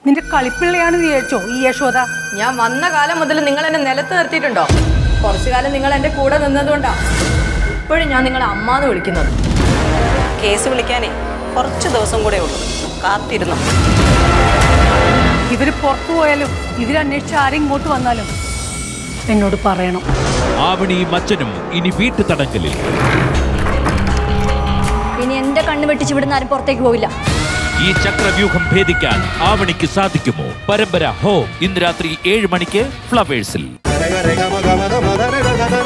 നിന്റെ കളിപ്പിള്ളയാണെന്ന് വിചാരിച്ചോ ഈ യശോദ ഞാൻ വന്ന കാലം മുതൽ നിങ്ങൾ എന്നെ നിലത്ത് നിർത്തിയിട്ടുണ്ടോ കുറച്ചു കാലം നിങ്ങൾ എന്റെ കൂടെ നിന്നതുകൊണ്ടാ ഇപ്പോഴും ഞാൻ നിങ്ങളെ അമ്മാന്ന് വിളിക്കുന്നത് കേസ് വിളിക്കാനേ കുറച്ച് ദിവസം കൂടെ ഉള്ളൂ കാത്തിരുന്നു ഇവര് പുറത്തു പോയാലും ഇവരന്വേഷിച്ച് ആരും ഇങ്ങോട്ട് വന്നാലും എന്നോട് പറയണം ആവണിയും അച്ഛനും ഇനി വീട്ടു തടങ്കലിൽ ഇനി എന്റെ കണ്ണ് വെട്ടിച്ച് ഇവിടുന്ന് ആരും പുറത്തേക്ക് പോവില്ല ഈ ചക്രവ്യൂഹം ഭേദിക്കാൻ ആവണിക്ക് സാധിക്കുമോ പരമ്പര ഹോം ഇന്ന് രാത്രി ഏഴ് മണിക്ക് ഫ്ലവേഴ്സിൽ രഗ രഗ മഗ മഗ മദ രഗ ഗദ